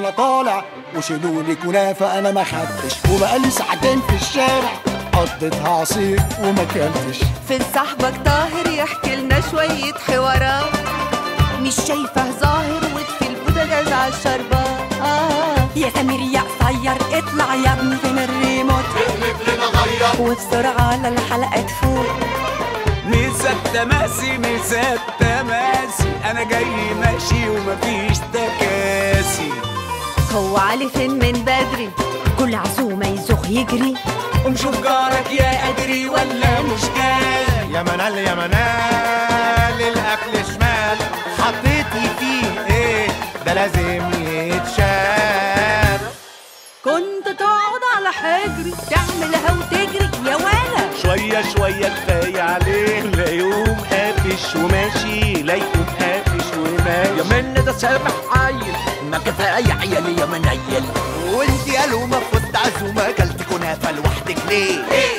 وانا طالع وشيلولي كنافة انا ما خدتش وبقالي ساعتين في الشارع قضيتها عصير وما كلتش في صاحبك طاهر يحكي لنا شوية حوارات مش شايفه ظاهر وطفي البوتاجاز على الشربات آه يا سمير يا قصير اطلع يا ابني فين الريموت وبسرعة على الحلقة تفوت مسات تماسي مسات تماسي انا جاي ماشي ومفيش تكاسي هو علي فين من بدري كل عزومة يزوغ يجري ومشوف جارك يا ادري ولا مش جاي يا منال يا منال الاكل شمال حطيتي فيه ايه ده لازم يتشال كنت تقعد على حجري تعملها وتجري يا ولا شوية شوية كفاية عليه لا يقوم قافش وماشي لا يقوم قافش وماشي يا من ده سامح عيل ما كفايه عيالي يا منيل وانت قالوا ما فزت عزومه كلت كنافه لوحدك ليه